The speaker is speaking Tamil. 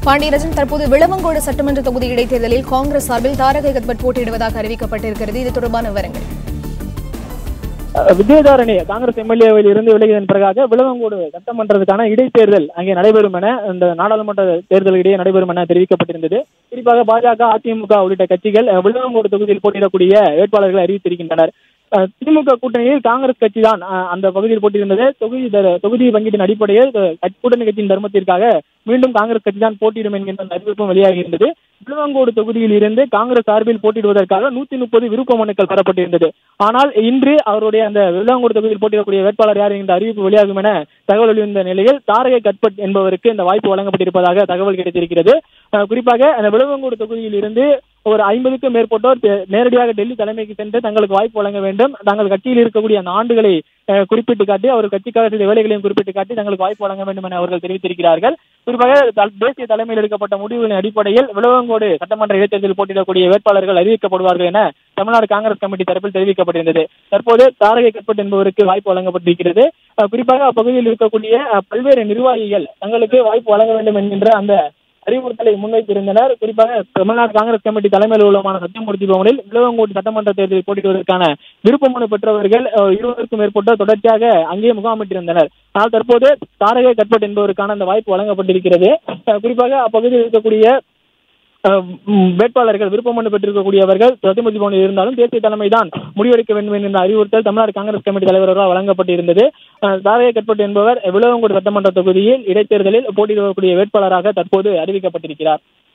பாண்டியராஜன் தற்போது விளவங்கோடு சட்டமன்ற தொகுதி இடைத்தேர்தலில் காங்கிரஸ் சார்பில் தாரகை கத்பட் போட்டியிடுவதாக அறிவிக்கப்பட்டிருக்கிறது இது தொடர்பான விவரங்கள் அஹ் விஜயதாரணி காங்கிரஸ் எம்எல்ஏவில் இருந்து விலகியதன் பிறகாக விளவங்கோடு சட்டமன்றத்துக்கான இடைத்தேர்தல் அங்கே நடைபெறும் என இந்த நாடாளுமன்ற தேர்தல் இடையே நடைபெறும் என தெரிவிக்கப்பட்டிருந்தது குறிப்பாக பாஜக அதிமுக உள்ளிட்ட கட்சிகள் அஹ், விளவங்கோடு தொகுதியில் போட்டியிடக்கூடிய வேட்பாளர்களை அறிவித்திருக்கின்றனர் அஹ், திமுக கூட்டணியில் காங்கிரஸ் கட்சி தான் அந்த பகுதியில் போட்டியிருந்தது தொகுதி தர- தொகுதி பங்கீட்டின் அடிப்படையில் அஹ், கட்சி- கூட்டணி கட்சியின் தர்மத்திற்காக மீண்டும் காங்கிரஸ் கட்சி தான் போட்டியிடும் என்கின்ற அந்த அறிவிப்பும் வெளியாகி இருந்தது விளவங்கோடு தொகுதியில் இருந்து காங்கிரஸ் சார்பில் போட்டியிடுவதற்காக நூத்தி முப்பது விருப்ப மனுக்கள் பெறப்பட்டிருந்தது ஆனால் இன்று அவருடைய அந்த விளாங்கூர் தொகுதியில் போட்டியிடக்கூடிய வேட்பாளர் யார் என்ற அறிவிப்பு வெளியாகும் என தகவல் வெளிவந்த நிலையில் தாரகை கட்பட் என்பவருக்கு இந்த வாய்ப்பு வழங்கப்பட்டிருப்பதாக தகவல் கிடைத்திருக்கிறது அஹ் குறிப்பாக அந்த விளவங்கூர் தொகுதியில் இருந்து ஒரு ஐம்பதுக்கும் மேற்பட்டோர் தே- நேரடியாக டெல்லி தலைமைக்கு சென்று தங்களுக்கு வாய்ப்பு வழங்க வேண்டும் தங்கள் கட்சியில் இருக்கக்கூடிய அந்த ஆண்டுகளை அஹ், குறிப்பிட்டு காட்டி அவர் கட்சிக்காக செய்த வேலைகளையும் குறிப்பிட்டு காட்டி தங்களுக்கு வாய்ப்பு வழங்க வேண்டும் என அவர்கள் தெரிவித்திருக்கிறார்கள் குறிப்பாக த- தேசிய தலைமையில் எடுக்கப்பட்ட முடிவுகளின் அடிப்படையில் விளவங்கோடு சட்டமன்ற இடைத்தேர்தலில் போட்டியிடக்கூடிய வேட்பாளர்கள் அறிவிக்கப்படுவார்கள் என தமிழ்நாடு காங்கிரஸ் கமிட்டி தரப்பில் தெரிவிக்கப்பட்டிருந்தது தற்போது தாரகை கட்பட் என்பவருக்கு வாய்ப்பு வழங்கப்பட்டிருக்கிறது அஹ், குறிப்பாக அப்பகுதியில் இருக்கக்கூடிய அஹ், பல்வேறு நிர்வாகிகள் தங்களுக்கு வாய்ப்பு வழங்க வேண்டும் என்கின்ற அந்த அறிவுறுத்தலை முன்வைத்திருந்தனர் குறிப்பாக தமிழ்நாடு காங்கிரஸ் கமிட்டி தலைமையில் உள்ளமான சத்தியமூர்த்தி பவனில் விளவங்கோட்டு சட்டமன்ற தேர்தலில் போட்டியிடுவதற்கான விருப்ப மனு பெற்றவர்கள் அஹ், இருபதுக்கும் மேற்பட்டோர் தொடர்ச்சியாக அங்கேயே முகாமிட்டிருந்தனர் ஆனால் தற்போது தாரகை கட்பட் என்பவருக்கான அந்த வாய்ப்பு வழங்கப்பட்டிருக்கிறது அஹ், குறிப்பாக அப்பகுதியில் இருக்கக்கூடிய அஹ், ம், வேட்பாளர்கள் விருப்ப மனு பெற்றிருக்கக்கூடியவர்கள் சத்தியமூர்த்தி பவனில் இருந்தாலும் தேசிய தலைமை தான் முடிவெடுக்க வேண்டும் என்ற அறிவுறுத்தல் தமிழ்நாடு காங்கிரஸ் கமிட்டி தலைவரால் வழங்கப்பட்டிருந்தது அஹ், தாரகை கட்பட் என்பவர் விளவங்கோடு சட்டமன்ற தொகுதியில் இடைத்தேர்தலில் போட்டியிடக்கூடிய வேட்பாளராக தற்போது அறிவிக்கப்பட்டிருக்கிறார்